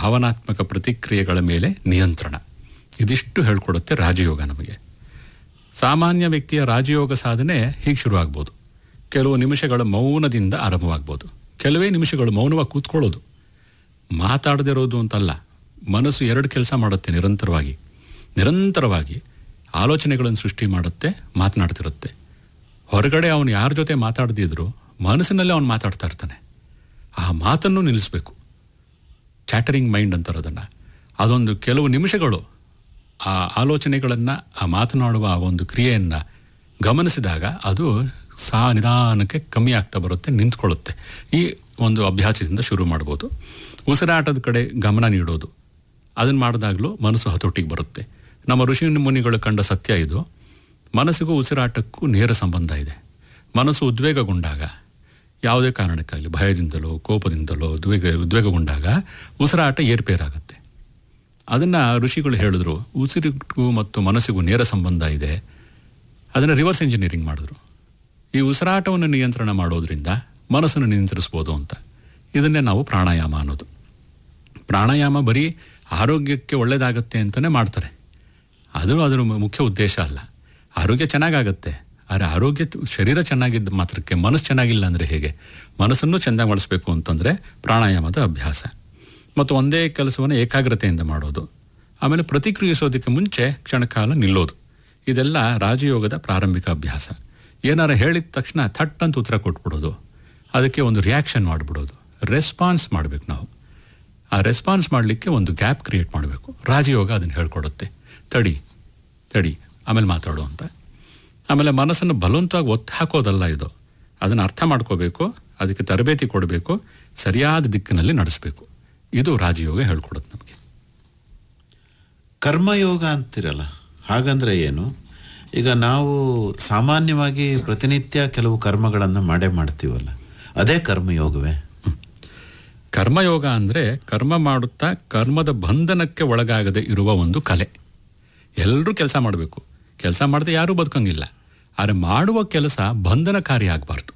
ಭಾವನಾತ್ಮಕ ಪ್ರತಿಕ್ರಿಯೆಗಳ ಮೇಲೆ ನಿಯಂತ್ರಣ ಇದಿಷ್ಟು ಹೇಳ್ಕೊಡುತ್ತೆ ರಾಜಯೋಗ ನಮಗೆ ಸಾಮಾನ್ಯ ವ್ಯಕ್ತಿಯ ರಾಜಯೋಗ ಸಾಧನೆ ಹೀಗೆ ಶುರುವಾಗ್ಬೋದು ಕೆಲವು ನಿಮಿಷಗಳ ಮೌನದಿಂದ ಆರಂಭವಾಗ್ಬೋದು ಕೆಲವೇ ನಿಮಿಷಗಳು ಮೌನವಾಗಿ ಕೂತ್ಕೊಳ್ಳೋದು ಮಾತಾಡದಿರೋದು ಅಂತಲ್ಲ ಮನಸ್ಸು ಎರಡು ಕೆಲಸ ಮಾಡುತ್ತೆ ನಿರಂತರವಾಗಿ ನಿರಂತರವಾಗಿ ಆಲೋಚನೆಗಳನ್ನು ಸೃಷ್ಟಿ ಮಾಡುತ್ತೆ ಮಾತನಾಡ್ತಿರುತ್ತೆ ಹೊರಗಡೆ ಅವನು ಯಾರ ಜೊತೆ ಮಾತಾಡದಿದ್ರು ಮನಸ್ಸಿನಲ್ಲೇ ಅವನು ಮಾತಾಡ್ತಾ ಇರ್ತಾನೆ ಆ ಮಾತನ್ನು ನಿಲ್ಲಿಸಬೇಕು ಚಾಟರಿಂಗ್ ಮೈಂಡ್ ಅಂತಾರೆ ಅದನ್ನು ಅದೊಂದು ಕೆಲವು ನಿಮಿಷಗಳು ಆ ಆಲೋಚನೆಗಳನ್ನು ಆ ಮಾತನಾಡುವ ಆ ಒಂದು ಕ್ರಿಯೆಯನ್ನು ಗಮನಿಸಿದಾಗ ಅದು ಸಾ ನಿಧಾನಕ್ಕೆ ಕಮ್ಮಿ ಆಗ್ತಾ ಬರುತ್ತೆ ನಿಂತ್ಕೊಳ್ಳುತ್ತೆ ಈ ಒಂದು ಅಭ್ಯಾಸದಿಂದ ಶುರು ಮಾಡ್ಬೋದು ಉಸಿರಾಟದ ಕಡೆ ಗಮನ ನೀಡೋದು ಅದನ್ನು ಮಾಡಿದಾಗಲೂ ಮನಸ್ಸು ಹತೋಟಿಗೆ ಬರುತ್ತೆ ನಮ್ಮ ಋಷಿ ಮುನಿಗಳು ಕಂಡ ಸತ್ಯ ಇದು ಮನಸ್ಸಿಗೂ ಉಸಿರಾಟಕ್ಕೂ ನೇರ ಸಂಬಂಧ ಇದೆ ಮನಸ್ಸು ಉದ್ವೇಗಗೊಂಡಾಗ ಯಾವುದೇ ಕಾರಣಕ್ಕಾಗಲಿ ಭಯದಿಂದಲೋ ಕೋಪದಿಂದಲೋ ಉದ್ವೇಗ ಉದ್ವೇಗಗೊಂಡಾಗ ಉಸಿರಾಟ ಏರ್ಪೇರಾಗುತ್ತೆ ಅದನ್ನು ಋಷಿಗಳು ಹೇಳಿದ್ರು ಉಸಿರಿಗೂ ಮತ್ತು ಮನಸ್ಸಿಗೂ ನೇರ ಸಂಬಂಧ ಇದೆ ಅದನ್ನು ರಿವರ್ಸ್ ಇಂಜಿನಿಯರಿಂಗ್ ಮಾಡಿದ್ರು ಈ ಉಸಿರಾಟವನ್ನು ನಿಯಂತ್ರಣ ಮಾಡೋದ್ರಿಂದ ಮನಸ್ಸನ್ನು ನಿಯಂತ್ರಿಸ್ಬೋದು ಅಂತ ಇದನ್ನೇ ನಾವು ಪ್ರಾಣಾಯಾಮ ಅನ್ನೋದು ಪ್ರಾಣಾಯಾಮ ಬರೀ ಆರೋಗ್ಯಕ್ಕೆ ಒಳ್ಳೆಯದಾಗತ್ತೆ ಅಂತಲೇ ಮಾಡ್ತಾರೆ ಅದು ಅದರ ಮುಖ್ಯ ಉದ್ದೇಶ ಅಲ್ಲ ಆರೋಗ್ಯ ಚೆನ್ನಾಗಾಗತ್ತೆ ಆದರೆ ಆರೋಗ್ಯ ಶರೀರ ಚೆನ್ನಾಗಿದ್ದ ಮಾತ್ರಕ್ಕೆ ಮನಸ್ಸು ಚೆನ್ನಾಗಿಲ್ಲ ಅಂದರೆ ಹೇಗೆ ಮನಸ್ಸನ್ನು ಚೆಂದಾಗಿ ಮಾಡಿಸ್ಬೇಕು ಅಂತಂದರೆ ಪ್ರಾಣಾಯಾಮದ ಅಭ್ಯಾಸ ಮತ್ತು ಒಂದೇ ಕೆಲಸವನ್ನು ಏಕಾಗ್ರತೆಯಿಂದ ಮಾಡೋದು ಆಮೇಲೆ ಪ್ರತಿಕ್ರಿಯಿಸೋದಕ್ಕೆ ಮುಂಚೆ ಕ್ಷಣಕಾಲ ನಿಲ್ಲೋದು ಇದೆಲ್ಲ ರಾಜಯೋಗದ ಪ್ರಾರಂಭಿಕ ಅಭ್ಯಾಸ ಏನಾರ ಹೇಳಿದ ತಕ್ಷಣ ಥಟ್ ಅಂತ ಉತ್ತರ ಕೊಟ್ಬಿಡೋದು ಅದಕ್ಕೆ ಒಂದು ರಿಯಾಕ್ಷನ್ ಮಾಡಿಬಿಡೋದು ರೆಸ್ಪಾನ್ಸ್ ಮಾಡಬೇಕು ನಾವು ಆ ರೆಸ್ಪಾನ್ಸ್ ಮಾಡಲಿಕ್ಕೆ ಒಂದು ಗ್ಯಾಪ್ ಕ್ರಿಯೇಟ್ ಮಾಡಬೇಕು ರಾಜಯೋಗ ಅದನ್ನು ಹೇಳ್ಕೊಡುತ್ತೆ ತಡಿ ತಡಿ ಆಮೇಲೆ ಮಾತಾಡು ಅಂತ ಆಮೇಲೆ ಮನಸ್ಸನ್ನು ಬಲವಂತವಾಗಿ ಒತ್ತು ಹಾಕೋದಲ್ಲ ಇದು ಅದನ್ನು ಅರ್ಥ ಮಾಡ್ಕೋಬೇಕು ಅದಕ್ಕೆ ತರಬೇತಿ ಕೊಡಬೇಕು ಸರಿಯಾದ ದಿಕ್ಕಿನಲ್ಲಿ ನಡೆಸಬೇಕು ಇದು ರಾಜಯೋಗ ಹೇಳ್ಕೊಡುತ್ತೆ ನಮಗೆ ಕರ್ಮಯೋಗ ಅಂತಿರಲ್ಲ ಹಾಗಂದ್ರೆ ಏನು ಈಗ ನಾವು ಸಾಮಾನ್ಯವಾಗಿ ಪ್ರತಿನಿತ್ಯ ಕೆಲವು ಕರ್ಮಗಳನ್ನು ಮಾಡೇ ಮಾಡ್ತೀವಲ್ಲ ಅದೇ ಕರ್ಮಯೋಗವೇ ಕರ್ಮಯೋಗ ಅಂದರೆ ಕರ್ಮ ಮಾಡುತ್ತಾ ಕರ್ಮದ ಬಂಧನಕ್ಕೆ ಒಳಗಾಗದೆ ಇರುವ ಒಂದು ಕಲೆ ಎಲ್ಲರೂ ಕೆಲಸ ಮಾಡಬೇಕು ಕೆಲಸ ಮಾಡದೆ ಯಾರೂ ಬದುಕಂಗಿಲ್ಲ ಆದರೆ ಮಾಡುವ ಕೆಲಸ ಬಂಧನಕಾರಿ ಆಗಬಾರ್ದು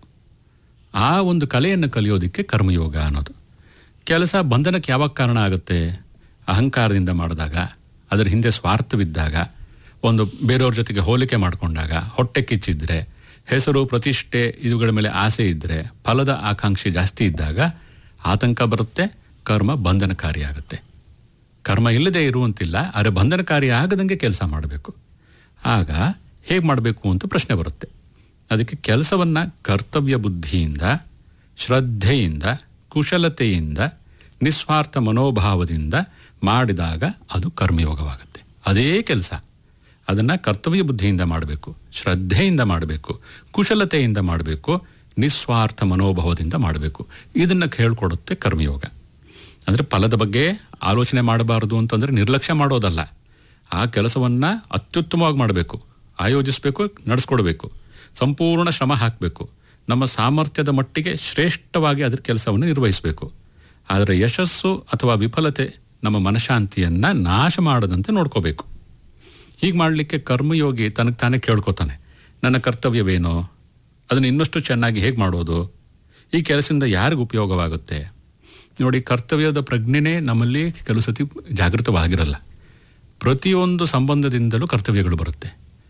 ಆ ಒಂದು ಕಲೆಯನ್ನು ಕಲಿಯೋದಕ್ಕೆ ಕರ್ಮಯೋಗ ಅನ್ನೋದು ಕೆಲಸ ಬಂಧನಕ್ಕೆ ಯಾವಾಗ ಕಾರಣ ಆಗುತ್ತೆ ಅಹಂಕಾರದಿಂದ ಮಾಡಿದಾಗ ಅದರ ಹಿಂದೆ ಸ್ವಾರ್ಥವಿದ್ದಾಗ ಒಂದು ಬೇರೆಯವ್ರ ಜೊತೆಗೆ ಹೋಲಿಕೆ ಮಾಡಿಕೊಂಡಾಗ ಹೊಟ್ಟೆ ಕಿಚ್ಚಿದ್ರೆ ಹೆಸರು ಪ್ರತಿಷ್ಠೆ ಇವುಗಳ ಮೇಲೆ ಆಸೆ ಇದ್ದರೆ ಫಲದ ಆಕಾಂಕ್ಷೆ ಜಾಸ್ತಿ ಇದ್ದಾಗ ಆತಂಕ ಬರುತ್ತೆ ಕರ್ಮ ಬಂಧನಕಾರಿಯಾಗುತ್ತೆ ಕರ್ಮ ಇಲ್ಲದೆ ಇರುವಂತಿಲ್ಲ ಆದರೆ ಬಂಧನಕಾರಿ ಆಗದಂಗೆ ಕೆಲಸ ಮಾಡಬೇಕು ಆಗ ಹೇಗೆ ಮಾಡಬೇಕು ಅಂತ ಪ್ರಶ್ನೆ ಬರುತ್ತೆ ಅದಕ್ಕೆ ಕೆಲಸವನ್ನು ಕರ್ತವ್ಯ ಬುದ್ಧಿಯಿಂದ ಶ್ರದ್ಧೆಯಿಂದ ಕುಶಲತೆಯಿಂದ ನಿಸ್ವಾರ್ಥ ಮನೋಭಾವದಿಂದ ಮಾಡಿದಾಗ ಅದು ಕರ್ಮಯೋಗವಾಗುತ್ತೆ ಅದೇ ಕೆಲಸ ಅದನ್ನು ಕರ್ತವ್ಯ ಬುದ್ಧಿಯಿಂದ ಮಾಡಬೇಕು ಶ್ರದ್ಧೆಯಿಂದ ಮಾಡಬೇಕು ಕುಶಲತೆಯಿಂದ ಮಾಡಬೇಕು ನಿಸ್ವಾರ್ಥ ಮನೋಭಾವದಿಂದ ಮಾಡಬೇಕು ಇದನ್ನು ಹೇಳ್ಕೊಡುತ್ತೆ ಕರ್ಮಯೋಗ ಅಂದರೆ ಫಲದ ಬಗ್ಗೆ ಆಲೋಚನೆ ಮಾಡಬಾರದು ಅಂತಂದರೆ ನಿರ್ಲಕ್ಷ್ಯ ಮಾಡೋದಲ್ಲ ಆ ಕೆಲಸವನ್ನು ಅತ್ಯುತ್ತಮವಾಗಿ ಮಾಡಬೇಕು ಆಯೋಜಿಸಬೇಕು ನಡೆಸ್ಕೊಡ್ಬೇಕು ಸಂಪೂರ್ಣ ಶ್ರಮ ಹಾಕಬೇಕು ನಮ್ಮ ಸಾಮರ್ಥ್ಯದ ಮಟ್ಟಿಗೆ ಶ್ರೇಷ್ಠವಾಗಿ ಅದರ ಕೆಲಸವನ್ನು ನಿರ್ವಹಿಸಬೇಕು ಆದರೆ ಯಶಸ್ಸು ಅಥವಾ ವಿಫಲತೆ ನಮ್ಮ ಮನಃಶಾಂತಿಯನ್ನು ನಾಶ ಮಾಡದಂತೆ ನೋಡ್ಕೋಬೇಕು ಹೀಗೆ ಮಾಡಲಿಕ್ಕೆ ಕರ್ಮಯೋಗಿ ತನಗೆ ತಾನೇ ಕೇಳ್ಕೊತಾನೆ ನನ್ನ ಕರ್ತವ್ಯವೇನೋ ಅದನ್ನು ಇನ್ನಷ್ಟು ಚೆನ್ನಾಗಿ ಹೇಗೆ ಮಾಡೋದು ಈ ಕೆಲಸದಿಂದ ಯಾರಿಗೂ ಉಪಯೋಗವಾಗುತ್ತೆ ನೋಡಿ ಕರ್ತವ್ಯದ ಪ್ರಜ್ಞೆನೇ ನಮ್ಮಲ್ಲಿ ಕೆಲವು ಸತಿ ಜಾಗೃತವಾಗಿರಲ್ಲ ಪ್ರತಿಯೊಂದು ಸಂಬಂಧದಿಂದಲೂ ಕರ್ತವ್ಯಗಳು ಬರುತ್ತೆ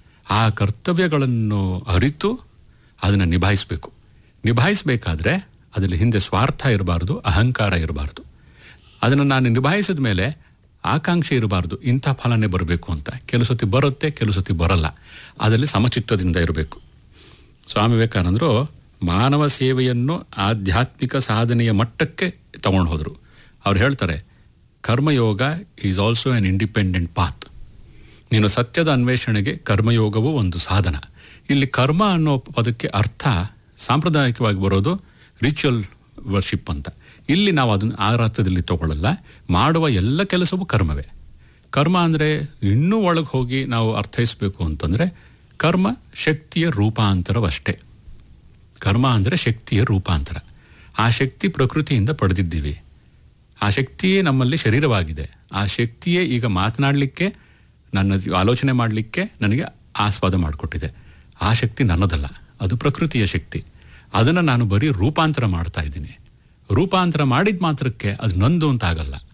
ಆ ಕರ್ತವ್ಯಗಳನ್ನು ಅರಿತು ಅದನ್ನು ನಿಭಾಯಿಸಬೇಕು ನಿಭಾಯಿಸಬೇಕಾದ್ರೆ ಅದರಲ್ಲಿ ಹಿಂದೆ ಸ್ವಾರ್ಥ ಇರಬಾರ್ದು ಅಹಂಕಾರ ಇರಬಾರ್ದು ಅದನ್ನು ನಾನು ನಿಭಾಯಿಸಿದ ಮೇಲೆ ಆಕಾಂಕ್ಷೆ ಇರಬಾರ್ದು ಇಂಥ ಫಲನೇ ಬರಬೇಕು ಅಂತ ಕೆಲವು ಸತಿ ಬರುತ್ತೆ ಕೆಲವು ಸತಿ ಬರಲ್ಲ ಅದರಲ್ಲಿ ಸಮಚಿತ್ತದಿಂದ ಇರಬೇಕು ಸ್ವಾಮಿ ವಿವೇಕಾನಂದರು ಮಾನವ ಸೇವೆಯನ್ನು ಆಧ್ಯಾತ್ಮಿಕ ಸಾಧನೆಯ ಮಟ್ಟಕ್ಕೆ ತಗೊಂಡು ಹೋದರು ಅವ್ರು ಹೇಳ್ತಾರೆ Karmayoga is also an independent path ನೀನು ಸತ್ಯದ ಅನ್ವೇಷಣೆಗೆ ಕರ್ಮಯೋಗವೂ ಒಂದು ಸಾಧನ ಇಲ್ಲಿ ಕರ್ಮ ಅನ್ನೋ ಪದಕ್ಕೆ ಅರ್ಥ ಸಾಂಪ್ರದಾಯಿಕವಾಗಿ ಬರೋದು ರಿಚುವಲ್ ವರ್ಷಿಪ್ ಅಂತ ಇಲ್ಲಿ ನಾವು ಅದನ್ನು ಆ ಅರ್ಥದಲ್ಲಿ ತಗೊಳ್ಳಲ್ಲ ಮಾಡುವ ಎಲ್ಲ ಕೆಲಸವೂ ಕರ್ಮವೇ ಕರ್ಮ ಅಂದರೆ ಇನ್ನೂ ಒಳಗೆ ಹೋಗಿ ನಾವು ಅರ್ಥೈಸಬೇಕು ಅಂತಂದರೆ ಕರ್ಮ ಶಕ್ತಿಯ ರೂಪಾಂತರವಷ್ಟೇ ಕರ್ಮ ಅಂದರೆ ಶಕ್ತಿಯ ರೂಪಾಂತರ ಆ ಶಕ್ತಿ ಪ್ರಕೃತಿಯಿಂದ ಪಡೆದಿದ್ದೀವಿ ಆ ಶಕ್ತಿಯೇ ನಮ್ಮಲ್ಲಿ ಶರೀರವಾಗಿದೆ ಆ ಶಕ್ತಿಯೇ ಈಗ ಮಾತನಾಡಲಿಕ್ಕೆ ನನ್ನ ಆಲೋಚನೆ ಮಾಡಲಿಕ್ಕೆ ನನಗೆ ಆಸ್ವಾದ ಮಾಡಿಕೊಟ್ಟಿದೆ ಆ ಶಕ್ತಿ ನನ್ನದಲ್ಲ ಅದು ಪ್ರಕೃತಿಯ ಶಕ್ತಿ ಅದನ್ನು ನಾನು ಬರೀ ರೂಪಾಂತರ ಮಾಡ್ತಾ ಇದ್ದೀನಿ ರೂಪಾಂತರ ಮಾಡಿದ ಮಾತ್ರಕ್ಕೆ ಅದು ನಂದು ಅಂತ ಆಗಲ್ಲ